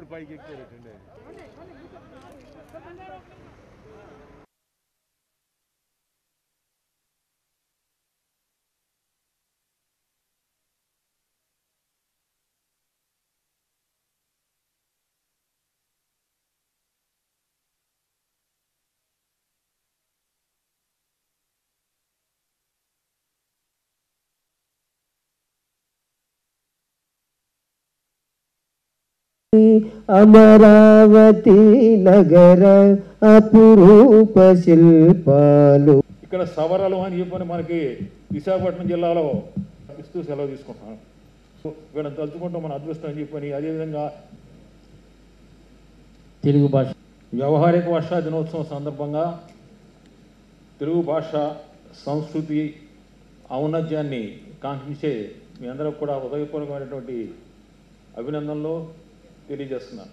ఇప్పుడు పైకి ఎక్కారటండి అమరావతి నగర అపురూప శిల్పాలు ఇక్కడ సవరలు అని చెప్పని మనకి విశాఖపట్నం జిల్లాలో ఇస్తూ సెలవు తీసుకుంటున్నాం సో వీళ్ళని తలుచుకుంటాం మన అదృష్టం అని చెప్పని అదేవిధంగా తెలుగు భాష వ్యవహారిక భాషా దినోత్సవం సందర్భంగా తెలుగు భాష సంస్కృతి ఔన్నత్యాన్ని కాంక్షించే మీ అందరూ కూడా హృదయపూర్వకమైనటువంటి అభినందనలు తెలియజేస్తున్నాను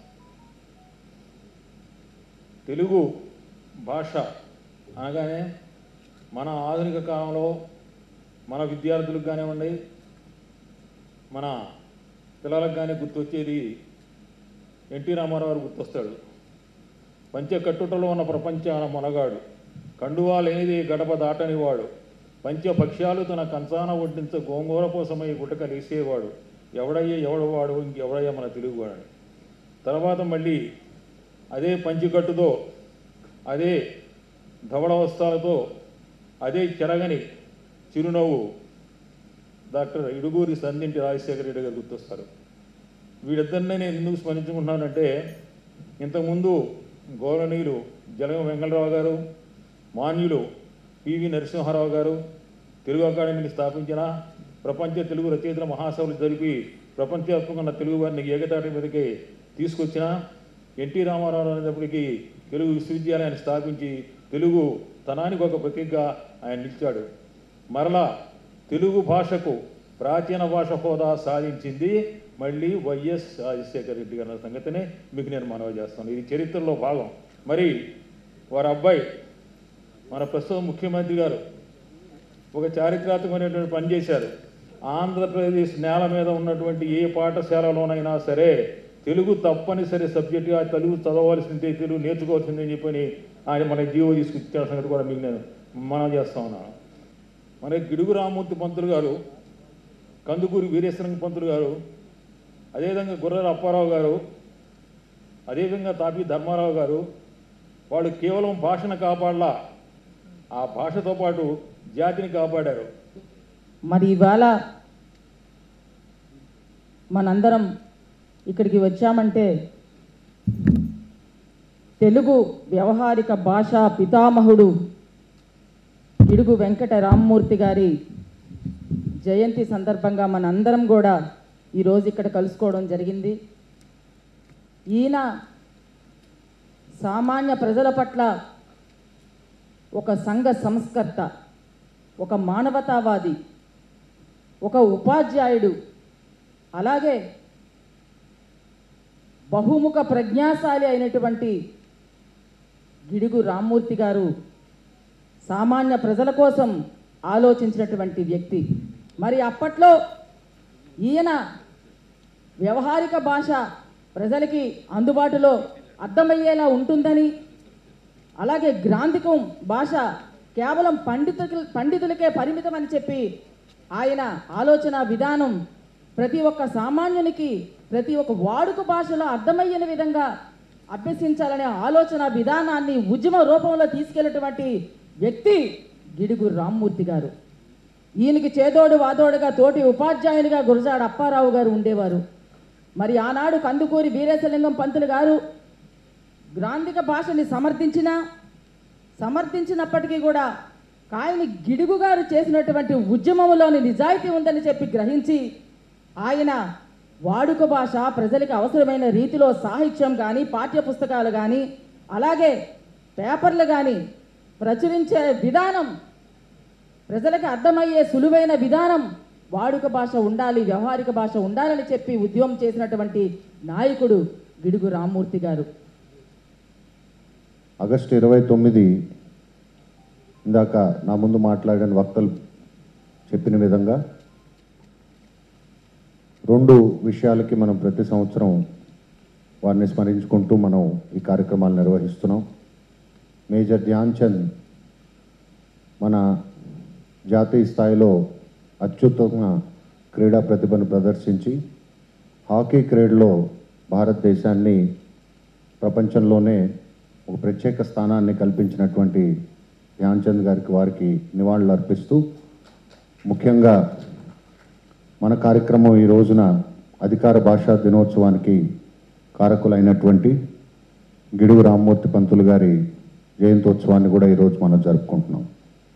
తెలుగు భాష అనగానే మన ఆధునిక కాలంలో మన విద్యార్థులకు కానివ్వండి మన పిల్లలకు కానీ గుర్తొచ్చేది ఎన్టీ రామారావు గారు గుర్తొస్తాడు పంచకట్టుటలో ఉన్న ప్రపంచాన మొనగాడు కండువా లేనిది గడప దాటనివాడు పంచభక్ష్యాలు తన కంచాన వడ్డించ గోంగూర కోసమై గుటక లేసేవాడు ఎవడయ్యే ఎవడవాడు ఇంకెవడయ్యా మన తెలుగువాడు తర్వాత మళ్ళీ అదే పంచికట్టుతో అదే ధవళ వస్త్రాలతో అదే చెరగని చిరునవ్వు డాక్టర్ ఇడుగూరి సందింటి రాజశేఖర రెడ్డి గారు గుర్తొస్తారు వీడిద్దరిని నేను ఎందుకు స్మరించుకుంటున్నానంటే ఇంతకుముందు గౌరవనీయులు జలగ వెంకటరావు గారు మాన్యులు పివి నరసింహారావు గారు తెలుగు అకాడమీని స్థాపించిన ప్రపంచ తెలుగు రచయితల మహాసభలు జరిపి ప్రపంచవ్యాప్తంగా ఉన్న తెలుగు వారిని ఏకతాటి మీదకి తీసుకొచ్చిన ఎన్టీ రామారావు అనేటప్పటికీ తెలుగు విశ్వవిద్యాలయాన్ని స్థాపించి తెలుగు తనానికి ఒక ప్రతీకగా ఆయన నిలిచాడు మరలా తెలుగు భాషకు ప్రాచీన భాష హోదా సాధించింది మళ్ళీ వైఎస్ రాజశేఖర రెడ్డి గారి సంగతిని మీకు నేను మనవి చేస్తాను ఇది చరిత్రలో భాగం మరి వారి అబ్బాయి మన ప్రస్తుత ముఖ్యమంత్రి గారు ఒక చారిత్రాత్మకమైనటువంటి పని చేశారు ఆంధ్రప్రదేశ్ నేల మీద ఉన్నటువంటి ఏ పాఠశాలలోనైనా సరే తెలుగు తప్పనిసరి సబ్జెక్టుగా తెలుగు చదవలసిందే తెలుగు నేర్చుకోవాల్సిందే అని చెప్పని ఆయన మన జీవో తీసుకొచ్చిన సంగతి కూడా మీకు నేను మనం చేస్తా ఉన్నాను మన గిడుగు రామూర్తి పంతులు గారు కందుకూరి వీరేశ్వరం పంతులు గారు అదేవిధంగా గుర్ర అప్పారావు గారు అదేవిధంగా తాపి ధర్మారావు గారు వాళ్ళు కేవలం భాషను కాపాడలా ఆ భాషతో పాటు జాతిని కాపాడారు మరి ఇవాళ మనందరం ఇక్కడికి వచ్చామంటే తెలుగు వ్యవహారిక భాషా పితామహుడు ఇడుగు వెంకట రామ్మూర్తి గారి జయంతి సందర్భంగా మనందరం కూడా ఈరోజు ఇక్కడ కలుసుకోవడం జరిగింది ఈయన సామాన్య ప్రజల పట్ల ఒక సంఘ సంస్కర్త ఒక మానవతావాది ఒక ఉపాధ్యాయుడు అలాగే బహుముఖ ప్రజ్ఞాశాలి అయినటువంటి గిడుగు రామ్మూర్తి గారు సామాన్య ప్రజల కోసం ఆలోచించినటువంటి వ్యక్తి మరి అప్పట్లో ఈయన వ్యవహారిక భాష ప్రజలకి అందుబాటులో అర్థమయ్యేలా ఉంటుందని అలాగే గ్రాంధికం భాష కేవలం పండితులకి పండితులకే పరిమితం అని చెప్పి ఆయన ఆలోచన విధానం ప్రతి ఒక్క సామాన్యునికి ప్రతి ఒక్క వాడుక భాషలో అర్థమయ్యే విధంగా అభ్యసించాలనే ఆలోచన విధానాన్ని ఉద్యమ రూపంలో తీసుకెళ్ళినటువంటి వ్యక్తి గిడుగు రామ్మూర్తి గారు ఈయనకి చేదోడు వాదోడుగా తోటి ఉపాధ్యాయునిగా గురజాడ అప్పారావు గారు ఉండేవారు మరి ఆనాడు కందుకూరి వీరేశలింగం పంతులు గారు గ్రాంధిక భాషని సమర్థించిన సమర్థించినప్పటికీ కూడా కాయని గిడుగు గారు చేసినటువంటి ఉద్యమంలోని నిజాయితీ ఉందని చెప్పి గ్రహించి ఆయన వాడుక భాష ప్రజలకు అవసరమైన రీతిలో సాహిత్యం కానీ పాఠ్యపుస్తకాలు కానీ అలాగే పేపర్లు కానీ ప్రచురించే విధానం ప్రజలకు అర్థమయ్యే సులువైన విధానం వాడుక భాష ఉండాలి వ్యవహారిక భాష ఉండాలని చెప్పి ఉద్యమం చేసినటువంటి నాయకుడు గిడుగు రామ్మూర్తి గారు ఆగస్టు ఇరవై తొమ్మిది ఇందాక నా ముందు మాట్లాడిన వక్తలు చెప్పిన విధంగా రెండు విషయాలకి మనం ప్రతి సంవత్సరం వారిని స్మరించుకుంటూ మనం ఈ కార్యక్రమాలు నిర్వహిస్తున్నాం మేజర్ ధ్యాన్ చంద్ మన జాతీయ స్థాయిలో అత్యుత్తమ క్రీడా ప్రతిభను ప్రదర్శించి హాకీ క్రీడలో భారతదేశాన్ని ప్రపంచంలోనే ఒక ప్రత్యేక స్థానాన్ని కల్పించినటువంటి ధ్యాన్ చంద్ గారికి వారికి నివాళులు అర్పిస్తూ ముఖ్యంగా మన కార్యక్రమం ఈ రోజున అధికార భాషా దినోత్సవానికి కారకులైనటువంటి గిడుగు రామ్మూర్తి పంతులు గారి జయంతోత్సవాన్ని కూడా ఈరోజు మనం జరుపుకుంటున్నాం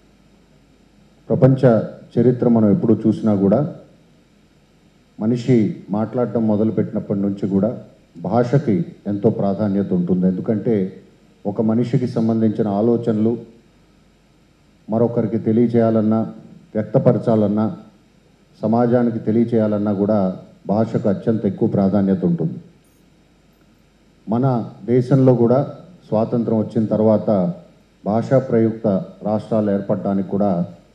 ప్రపంచ చరిత్ర మనం ఎప్పుడు చూసినా కూడా మనిషి మాట్లాడటం మొదలుపెట్టినప్పటి నుంచి కూడా భాషకి ఎంతో ప్రాధాన్యత ఉంటుంది ఎందుకంటే ఒక మనిషికి సంబంధించిన ఆలోచనలు మరొకరికి తెలియచేయాలన్నా వ్యక్తపరచాలన్నా సమాజానికి తెలియచేయాలన్నా కూడా భాషకు అత్యంత ఎక్కువ ప్రాధాన్యత ఉంటుంది మన దేశంలో కూడా స్వాతంత్రం వచ్చిన తర్వాత భాషా ప్రయుక్త రాష్ట్రాలు ఏర్పడడానికి కూడా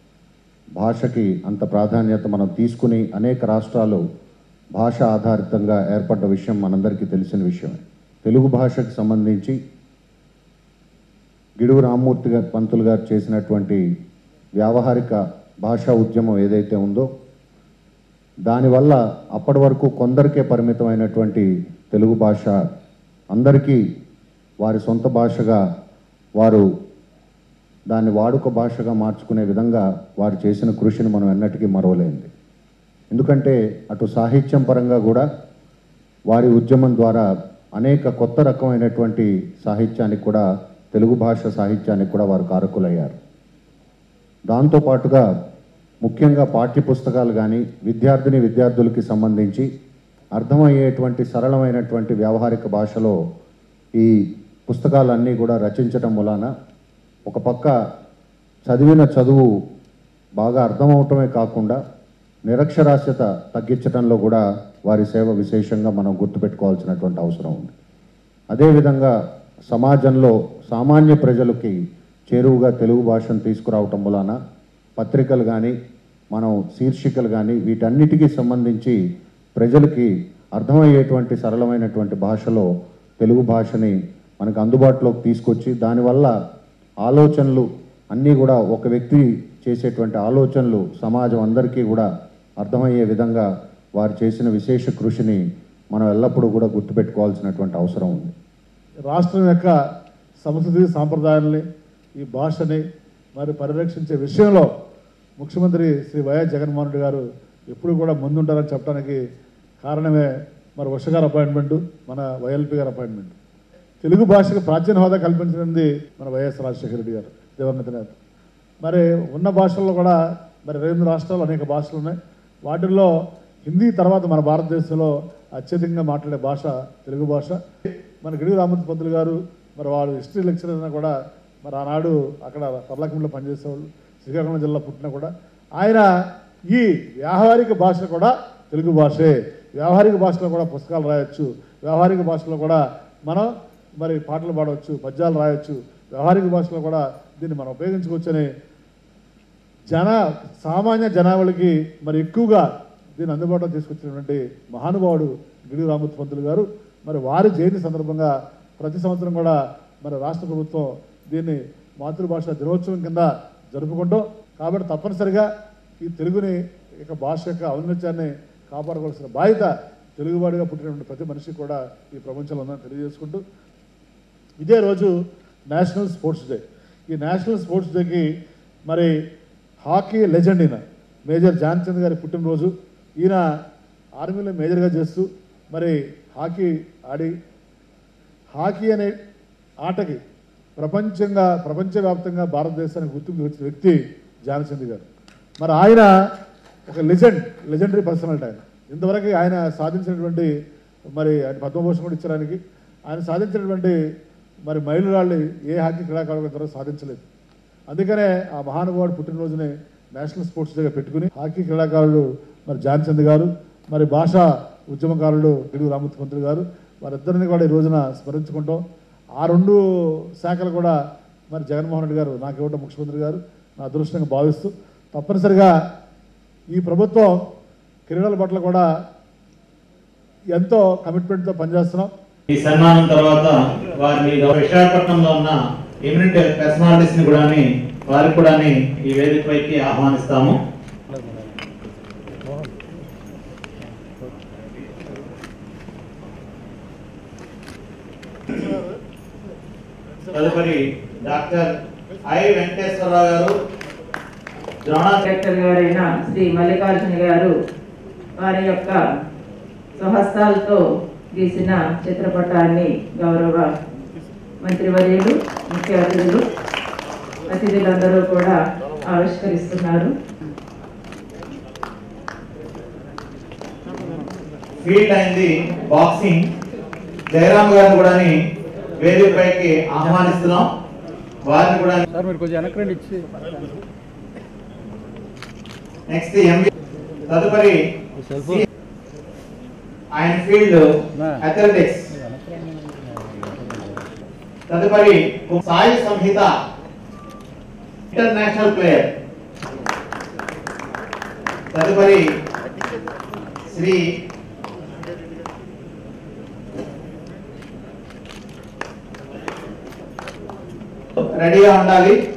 భాషకి అంత ప్రాధాన్యత మనం తీసుకుని అనేక రాష్ట్రాలు భాష ఆధారితంగా ఏర్పడ్డ విషయం మనందరికీ తెలిసిన విషయమే తెలుగు భాషకు సంబంధించి గిడుగు రామ్మూర్తి గారు పంతులు గారు చేసినటువంటి వ్యావహారిక భాషా ఉద్యమం ఏదైతే ఉందో దానివల్ల అప్పటి వరకు కొందరికే పరిమితమైనటువంటి తెలుగు భాష అందరికీ వారి సొంత భాషగా వారు దాన్ని వాడుక భాషగా మార్చుకునే విధంగా వారు చేసిన కృషిని మనం ఎన్నటికీ మరవలేంది ఎందుకంటే అటు సాహిత్యం పరంగా కూడా వారి ఉద్యమం ద్వారా అనేక కొత్త రకమైనటువంటి సాహిత్యానికి కూడా తెలుగు భాష సాహిత్యానికి కూడా వారు కారకులయ్యారు దాంతోపాటుగా ముఖ్యంగా పాఠ్య పుస్తకాలు కానీ విద్యార్థిని విద్యార్థులకి సంబంధించి అర్థమయ్యేటువంటి సరళమైనటువంటి వ్యావహారిక భాషలో ఈ పుస్తకాలన్నీ కూడా రచించటం వలన ఒక పక్క చదివిన చదువు బాగా అర్థమవటమే కాకుండా నిరక్షరాస్యత తగ్గించడంలో కూడా వారి సేవ విశేషంగా మనం గుర్తుపెట్టుకోవాల్సినటువంటి అవసరం ఉంది అదేవిధంగా సమాజంలో సామాన్య ప్రజలకి చేరువుగా తెలుగు భాషను తీసుకురావటం వలన పత్రికలు కానీ మనం శీర్షికలు కానీ వీటన్నిటికీ సంబంధించి ప్రజలకి అర్థమయ్యేటువంటి సరళమైనటువంటి భాషలో తెలుగు భాషని మనకు అందుబాటులోకి తీసుకొచ్చి దానివల్ల ఆలోచనలు అన్నీ కూడా ఒక వ్యక్తి చేసేటువంటి ఆలోచనలు సమాజం అందరికీ కూడా అర్థమయ్యే విధంగా వారు చేసిన విశేష కృషిని మనం ఎల్లప్పుడూ కూడా గుర్తుపెట్టుకోవాల్సినటువంటి అవసరం ఉంది రాష్ట్రం యొక్క సంస్కృతి సాంప్రదాయాల్ని ఈ భాషని మరి పరిరక్షించే విషయంలో ముఖ్యమంత్రి శ్రీ వైఎస్ జగన్మోహన్ రెడ్డి గారు ఎప్పుడు కూడా ముందుంటారని చెప్పడానికి కారణమే మరి ఉష గారి అపాయింట్మెంటు మన వైఎల్పి గారి అపాయింట్మెంట్ తెలుగు భాషకు ప్రాచీన హోదా కల్పించినది మన వైఎస్ రాజశేఖర రెడ్డి గారు దివంగత నేత మరి ఉన్న భాషల్లో కూడా మరి రెండు రాష్ట్రాల్లో అనేక భాషలు ఉన్నాయి వాటిల్లో హిందీ తర్వాత మన భారతదేశంలో అత్యధికంగా మాట్లాడే భాష తెలుగు భాష మన గిడుగు రామూర్తి పంతులు గారు మరి వారు హిస్టరీ లెక్చరర్ అయినా కూడా మరి ఆనాడు అక్కడ పర్లాకంలో పనిచేసేవాళ్ళు శ్రీకాకుళం జిల్లా పుట్టినా కూడా ఆయన ఈ వ్యావహారిక భాష కూడా తెలుగు భాషే వ్యావహారిక భాషలో కూడా పుస్తకాలు రాయొచ్చు వ్యావహారిక భాషలో కూడా మనం మరి పాటలు పాడవచ్చు పద్యాలు రాయొచ్చు వ్యవహారిక భాషలో కూడా దీన్ని మనం ఉపయోగించుకోవచ్చని జన సామాన్య జనావళికి మరి ఎక్కువగా దీన్ని అందుబాటులో తీసుకొచ్చినటువంటి మహానుభావుడు గిడి రామూర్తి పంతులు గారు మరి వారి జయంతి సందర్భంగా ప్రతి సంవత్సరం కూడా మరి రాష్ట్ర ప్రభుత్వం దీన్ని మాతృభాష దినోత్సవం కింద జరుపుకుంటాం కాబట్టి తప్పనిసరిగా ఈ తెలుగుని ఇక భాష యొక్క ఔన్నత్యాన్ని కాపాడుకోవాల్సిన బాధ్యత తెలుగువాడిగా పుట్టినటువంటి ప్రతి మనిషికి కూడా ఈ ప్రపంచంలో ఉందని తెలియజేసుకుంటూ ఇదే రోజు నేషనల్ స్పోర్ట్స్ డే ఈ నేషనల్ స్పోర్ట్స్ డేకి మరి హాకీ లెజెండ్ ఈయన మేజర్ ధ్యాన్చంద్ గారి పుట్టినరోజు ఈయన ఆర్మీలో మేజర్గా చేస్తూ మరి హాకీ ఆడి హాకీ అనే ఆటకి ప్రపంచంగా ప్రపంచవ్యాప్తంగా భారతదేశానికి గుర్తింపు వచ్చిన వ్యక్తి ధ్యానచంద్ గారు మరి ఆయన ఒక లెజెండ్ లెజెండరీ పర్సనాలిటీ ఆయన ఇంతవరకు ఆయన సాధించినటువంటి మరి ఆయన పద్మభూషణ్ కూడా ఇచ్చడానికి ఆయన సాధించినటువంటి మరి మైలురాళ్ళు ఏ హాకీ క్రీడాకారులు ఇంతవరకు సాధించలేదు అందుకనే ఆ మహానుభావుడు పుట్టినరోజుని నేషనల్ స్పోర్ట్స్ డేగా పెట్టుకుని హాకీ క్రీడాకారులు మరి జాన్చంద్ గారు మరి భాషా ఉద్యమకారులు గిడుగు రామూర్తి పంతులు గారు వారిద్దరిని కూడా ఈ రోజున స్మరించుకుంటాం ఆ రెండు శాఖలు కూడా మరి జగన్మోహన్ రెడ్డి గారు నాకు ఇవ్వడం ముఖ్యమంత్రి గారు నా అదృష్టంగా భావిస్తూ తప్పనిసరిగా ఈ ప్రభుత్వం క్రీడల పట్ల కూడా ఎంతో కమిట్మెంట్తో పనిచేస్తున్నాం ఈ సన్మానం తర్వాత వారిని విశాఖపట్నంలో ఉన్న ఎమినెంట్ పర్సనాలిటీస్ ని కూడా వారికి కూడా ఈ వేదికపైకి ఆహ్వానిస్తాము తదుపరి డాక్టర్ ఐ వెంకటేశ్వరరావు గారు ద్రోణ డైరెక్టర్ గారైన శ్రీ మల్లికార్జున గారు వారి యొక్క స్వహస్తాలతో గీసిన చిత్రపటాన్ని గౌరవ మంత్రివర్యులు ముఖ్య అతిథులు అతిథులందరూ కూడా ఆవిష్కరిస్తున్నారు ఫీల్డ్ అయింది బాక్సింగ్ జయరామ్ గారిని కూడా వేదికపైకి ఆహ్వానిస్తున్నాం వారిని కూడా సార్ మీరు కొంచెం వెనక్కి రండి ఇచ్చి నెక్స్ట్ ఎంబీ తదుపరి ఆయన ఫీల్డ్ అథ్లెటిక్స్ తదుపరి సాయి సంహిత ఇంటర్నేషనల్ ప్లేయర్ తదుపరి శ్రీ రెడీగా ఉండాలి